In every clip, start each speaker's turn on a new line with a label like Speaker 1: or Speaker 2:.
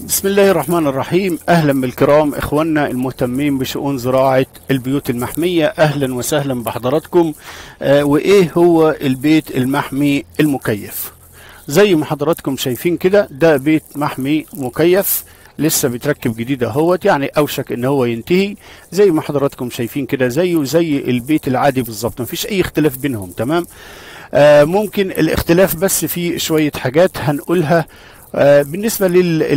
Speaker 1: بسم الله الرحمن الرحيم اهلا بالكرام اخواننا المهتمين بشؤون زراعه البيوت المحميه اهلا وسهلا بحضراتكم آه وايه هو البيت المحمي المكيف زي ما حضراتكم شايفين كده ده بيت محمي مكيف لسه بيتركب جديد اهوت يعني اوشك ان هو ينتهي زي ما حضراتكم شايفين كده زيه زي البيت العادي بالظبط مفيش اي اختلاف بينهم تمام آه ممكن الاختلاف بس في شويه حاجات هنقولها آه، بالنسبة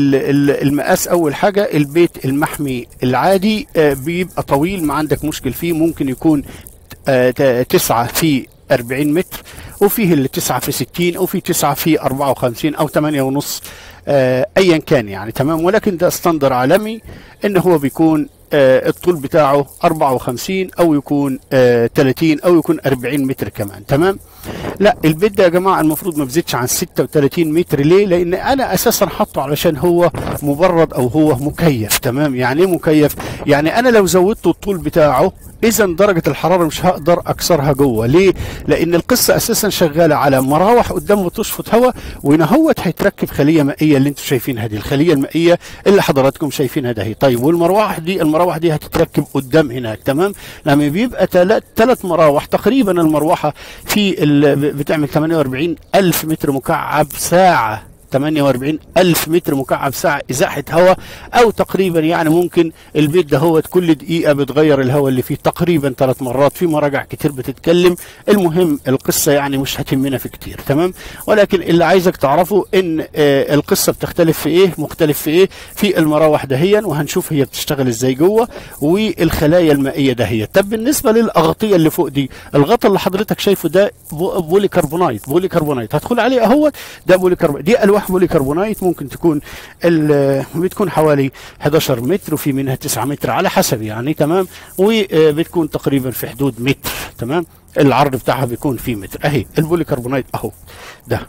Speaker 1: للمقاس أول حاجة البيت المحمي العادي آه، بيبقى طويل ما عندك مشكل فيه ممكن يكون آه، ت- تسعة في 40 متر وفيه اللي تسعة في 60 وفي تسعة في 54 أو 8 ونص آه، أيا كان يعني تمام ولكن ده استندر عالمي إن هو بيكون آه، الطول بتاعه 54 أو يكون آه، 30 أو يكون 40 متر كمان تمام لا البيت ده يا جماعه المفروض ما بيزيدش عن 36 متر ليه؟ لان انا اساسا حاطه علشان هو مبرد او هو مكيف تمام يعني ايه مكيف؟ يعني انا لو زودت الطول بتاعه اذا درجه الحراره مش هقدر اكسرها جوه ليه؟ لان القصه اساسا شغاله على مراوح قدام بتشفط هواء وهنا هوت هيتركب خليه مائيه اللي انتم شايفينها دي الخليه المائيه اللي حضراتكم شايفينها ده هي طيب والمروحه دي المراوح دي هتتركب قدام هناك تمام؟ لما بيبقى ثلاث مراوح تقريبا المروحه في ال- بتعمل 48 ألف متر مكعب ساعة 48 ألف متر مكعب ساعة إزاحة هواء أو تقريبا يعني ممكن البيت ده هو كل دقيقة بتغير الهواء اللي فيه تقريبا ثلاث مرات في مراجع كتير بتتكلم المهم القصة يعني مش هتهمنا في كتير تمام ولكن اللي عايزك تعرفه إن آه القصة بتختلف في إيه مختلف في إيه في المراوح دهيا وهنشوف هي بتشتغل إزاي جوه والخلايا المائية دهيا طب بالنسبة للأغطية اللي فوق دي الغطا اللي حضرتك شايفه ده بو- بولي كربونايت بولي كربونايت هدخل عليه اهوت ده بولي كربونايت دي الواح بولي كربونايت ممكن تكون ال- بتكون حوالي 11 متر وفي منها 9 متر على حسب يعني تمام وبتكون تقريبا في حدود متر تمام العرض بتاعها بيكون في متر اهي البولي كربونايت اهو ده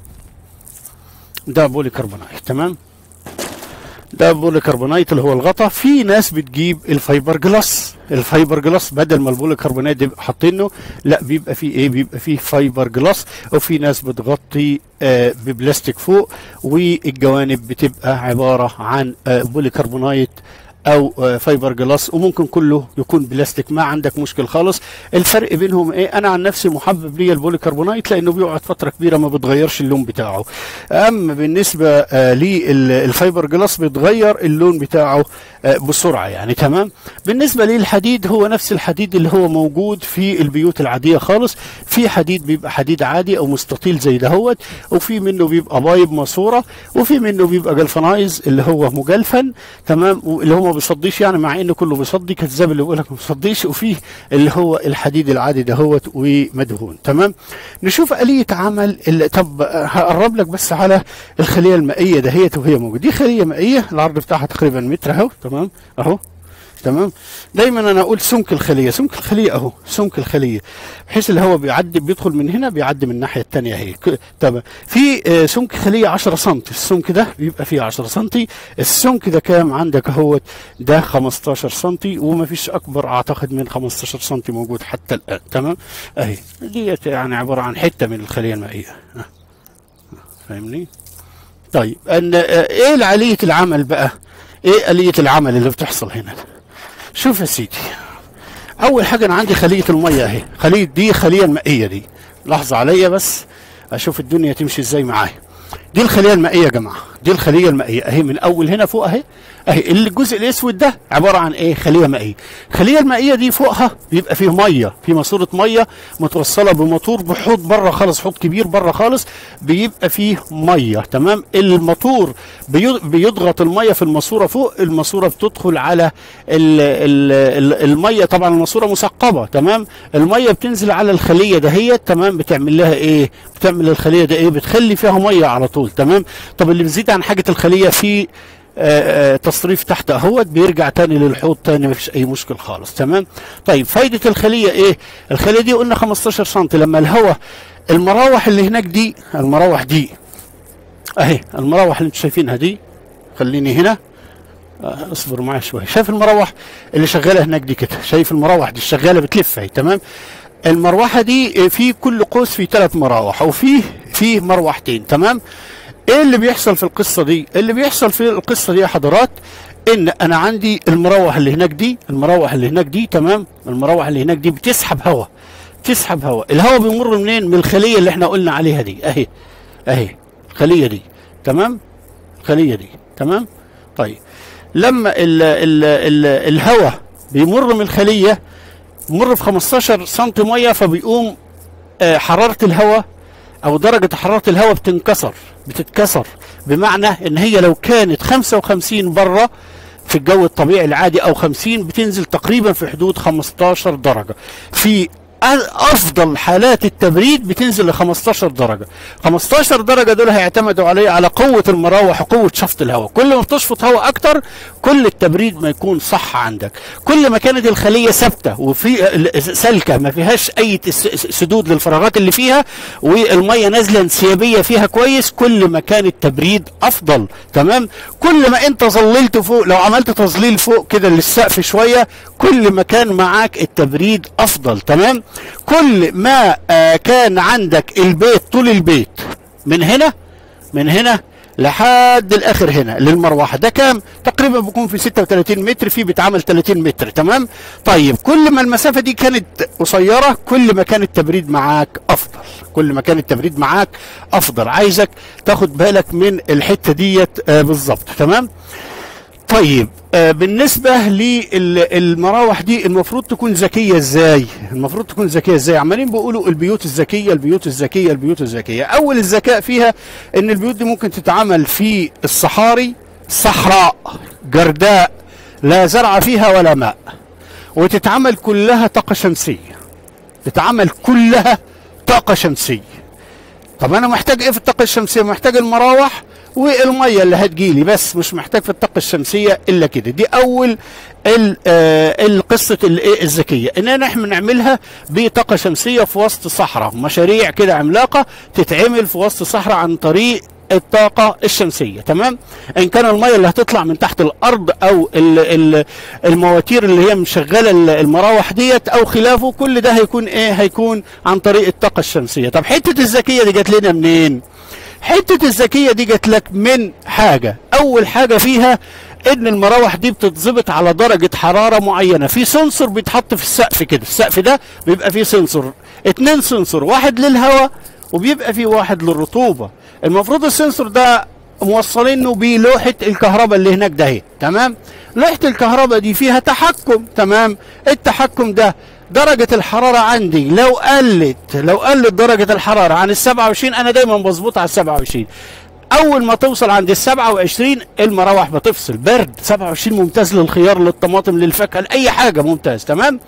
Speaker 1: ده بولي كربونايت تمام ده بولي كربونايت اللي هو الغطا في ناس بتجيب الفايبر جلاس الفايبر جلاس بدل ما البولي كربونايت ده يبقى حاطينه لا بيبقى فيه ايه بيبقى فيه فايبر جلاس وفي ناس بتغطي آه ببلاستيك فوق والجوانب بتبقى عباره عن آه بولي كربونايت او آه، فايبر جلاس وممكن كله يكون بلاستيك ما عندك مشكل خالص الفرق بينهم ايه انا عن نفسي محبب ليا البوليكربونايت لانه بيقعد فتره كبيره ما بتغيرش اللون بتاعه اما بالنسبه آه للفايبر جلاس بيتغير اللون بتاعه آه بسرعه يعني تمام بالنسبه للحديد هو نفس الحديد اللي هو موجود في البيوت العاديه خالص في حديد بيبقى حديد عادي او مستطيل زي دهوت وفي منه بيبقى بايب ماسوره وفي منه بيبقى جلفنايز اللي هو مجلفن تمام اللي هو ما بيصديش يعني مع انه كله بيصدي كذاب اللي يقول لك ما بيصديش وفيه اللي هو الحديد العادي دهوت ومدهون تمام نشوف آلية عمل ال- طب آه، هقرب لك بس على الخلية المائية دهيت وهي موجودة دي خلية مائية العرض بتاعها تقريبا متر اهو تمام اهو تمام دايما انا اقول سمك الخليه سمك الخليه اهو سمك الخليه بحيث اللي هو بيعدي بيدخل من هنا بيعدي من الناحيه الثانيه اهي ك- تمام في آه، سمك خليه 10 سم السمك ده بيبقى فيه 10 سم السمك ده كام عندك اهوت ده 15 سم وما فيش اكبر اعتقد من 15 سم موجود حتى الان تمام اهي ديت يعني عباره عن حته من الخليه المائيه آه. فاهمني طيب ان آه، ايه آلية العمل بقى ايه آلية العمل اللي بتحصل هنا شوف يا سيدي اول حاجه انا عندي خليه الميه اهي خليه دي خليه المائيه دي لحظه عليا بس اشوف الدنيا تمشي ازاي معايا دي الخليه المائيه يا جماعه دي الخليه المائيه اهي من اول هنا فوق اهي اهي الجزء الاسود ده عباره عن ايه خليه مائيه الخليه المائيه دي فوقها بيبقى فيه ميه في ماسوره ميه متوصله بموتور بحوض بره خالص حوض كبير بره خالص بيبقى فيه ميه تمام الموتور بي- بيضغط الميه في الماسوره فوق الماسوره بتدخل على ال ال ال الميه طبعا الماسوره مثقبه تمام الميه بتنزل على الخليه دهيت تمام بتعمل لها ايه بتعمل الخليه ده ايه بتخلي فيها ميه على طول تمام طب اللي بيزيد عن حاجه الخليه في آه، آه، تصريف تحت اهوت بيرجع تاني للحوض تاني مفيش اي مشكل خالص تمام طيب فايده الخليه ايه الخليه دي قلنا 15 سم لما الهواء المراوح اللي هناك دي المراوح دي اهي المراوح اللي انتم شايفينها دي خليني هنا آه، اصبروا معايا شويه شايف المراوح اللي شغاله هناك دي كده شايف المراوح دي الشغاله بتلف اهي تمام المروحه دي آه، في كل قوس في ثلاث مراوح وفيه فيه مروحتين تمام ايه اللي بيحصل في القصه دي اللي بيحصل في القصه دي يا حضرات ان انا عندي المراوح اللي هناك دي المراوح اللي هناك دي تمام المراوح اللي هناك دي بتسحب هواء تسحب هواء الهواء بيمر منين من الخليه اللي احنا قلنا عليها دي اهي اهي الخليه دي تمام الخليه دي تمام طيب لما ال ال ال الهواء بيمر من الخليه مر في 15 سم ميه فبيقوم آه، حراره الهواء او درجه حراره الهواء بتنكسر بتتكسر بمعنى ان هي لو كانت 55 بره في الجو الطبيعي العادي او 50 بتنزل تقريبا في حدود 15 درجه في افضل حالات التبريد بتنزل ل 15 درجه 15 درجه دول هيعتمدوا عليه على قوه المراوح وقوه شفط الهواء كل ما بتشفط هواء اكتر كل التبريد ما يكون صح عندك كل ما كانت الخليه ثابته وفي سالكه ما فيهاش اي تس- سدود للفراغات اللي فيها والميه نازله انسيابيه فيها كويس كل ما كان التبريد افضل تمام كل ما انت ظللت فوق لو عملت تظليل فوق كده للسقف شويه كل ما كان معاك التبريد افضل تمام كل ما آه كان عندك البيت طول البيت من هنا من هنا لحد الاخر هنا للمروحه ده كام تقريبا بيكون في 36 متر في بيتعمل 30 متر تمام طيب كل ما المسافه دي كانت قصيره كل ما كان التبريد معاك افضل كل ما كان التبريد معاك افضل عايزك تاخد بالك من الحته ديت آه بالظبط تمام طيب آه بالنسبة للمراوح دي المفروض تكون ذكية ازاي؟ المفروض تكون ذكية ازاي؟ عمالين بيقولوا البيوت الذكية البيوت الذكية البيوت الذكية، أول الذكاء فيها إن البيوت دي ممكن تتعمل في الصحاري صحراء جرداء لا زرع فيها ولا ماء وتتعمل كلها طاقة شمسية تتعمل كلها طاقة شمسية طب انا محتاج ايه في الطاقه الشمسيه محتاج المراوح والميه اللي هتجيلي بس مش محتاج في الطاقه الشمسيه الا كده دي اول ال- آه، القصه الايه الذكيه ان احنا نعملها بطاقه شمسيه في وسط صحراء مشاريع كده عملاقه تتعمل في وسط صحراء عن طريق الطاقة الشمسية تمام إن كان المية اللي هتطلع من تحت الأرض أو ال ال المواتير اللي هي مشغلة ال- المراوح ديت أو خلافه كل ده هيكون إيه هيكون عن طريق الطاقة الشمسية طب حتة الذكية دي جات لنا منين حتة الذكية دي جات لك من حاجة أول حاجة فيها إن المراوح دي بتتظبط على درجة حرارة معينة في سنسور بيتحط في السقف كده السقف ده بيبقى فيه سنسور اتنين سنسور واحد للهواء وبيبقى فيه واحد للرطوبة المفروض السنسور ده موصلينه بلوحة الكهرباء اللي هناك ده اهي تمام لوحة الكهرباء دي فيها تحكم تمام التحكم ده درجة الحرارة عندي لو قلت لو قلت درجة الحرارة عن ال 27 أنا دايما بظبط على ال 27 أول ما توصل عند ال 27 المراوح بتفصل برد 27 ممتاز للخيار للطماطم للفاكهة لأي حاجة ممتاز تمام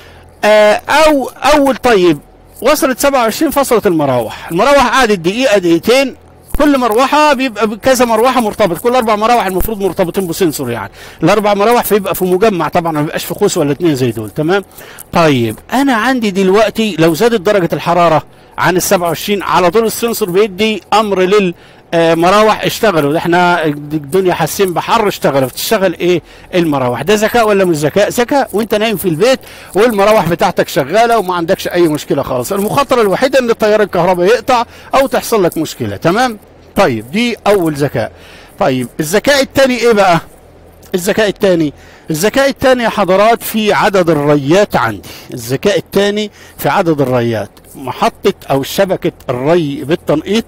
Speaker 1: آه أو أول طيب وصلت 27 فصلت المراوح المراوح قعدت دقيقة دقيقتين كل مروحه بيبقى كذا مروحه مرتبط كل اربع مراوح المفروض مرتبطين بسنسور يعني الاربع مراوح فيبقى في مجمع طبعا ما بيبقاش في قوس ولا اتنين زي دول تمام طيب انا عندي دلوقتي لو زادت درجه الحراره عن ال 27 على طول السنسور بيدي امر لل آه، مراوح اشتغلوا ده احنا الدنيا حاسين بحر اشتغلوا بتشتغل ايه المراوح ده ذكاء ولا مش ذكاء ذكاء وانت نايم في البيت والمراوح بتاعتك شغاله وما عندكش اي مشكله خالص المخاطره الوحيده ان التيار الكهربائي يقطع او تحصل لك مشكله تمام طيب دي اول ذكاء طيب الذكاء الثاني ايه بقى الذكاء الثاني الذكاء الثاني يا حضرات في عدد الريات عندي الذكاء الثاني في عدد الريات محطة او شبكة الري بالتنقيط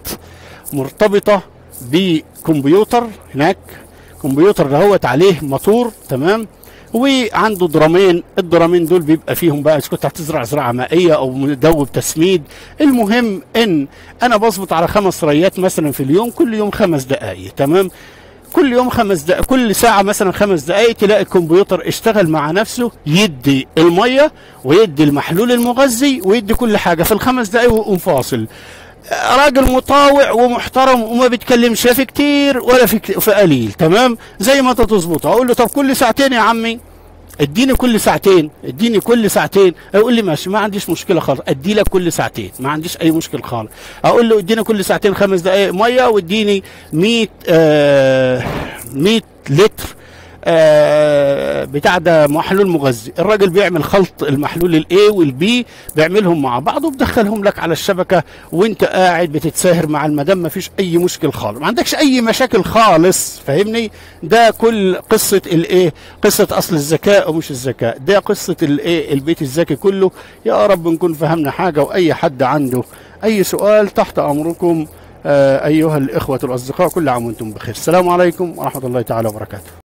Speaker 1: مرتبطة بكمبيوتر هناك كمبيوتر دهوت عليه موتور تمام وعنده درامين الدرامين دول بيبقى فيهم بقى اذا كنت هتزرع زراعه مائيه او مدوب تسميد المهم ان انا بظبط على خمس ريات مثلا في اليوم كل يوم خمس دقائق تمام كل يوم خمس دقائق كل ساعة مثلا خمس دقائق تلاقي الكمبيوتر اشتغل مع نفسه يدي المية ويدي المحلول المغذي ويدي كل حاجة في الخمس دقائق ويقوم فاصل راجل مطاوع ومحترم وما بيتكلمش لا في كتير ولا في, كتير في قليل تمام زي ما انت تظبطه اقول له طب كل ساعتين يا عمي اديني كل ساعتين اديني كل ساعتين يقول لي ماشي ما عنديش مشكله خالص ادي لك كل ساعتين ما عنديش اي مشكله خالص اقول له اديني كل ساعتين خمس دقائق ميه واديني 100 آه 100 لتر آه بتاع ده محلول مغذي الراجل بيعمل خلط المحلول الاي والبي بيعملهم مع بعض وبدخلهم لك على الشبكه وانت قاعد بتتساهر مع المدام ما فيش اي مشكل خالص ما عندكش اي مشاكل خالص فاهمني ده كل قصه الايه قصه اصل الذكاء ومش الذكاء ده قصه الايه البيت الذكي كله يا رب نكون فهمنا حاجه واي حد عنده اي سؤال تحت امركم آه ايها الاخوه الاصدقاء كل عام وانتم بخير السلام عليكم ورحمه الله تعالى وبركاته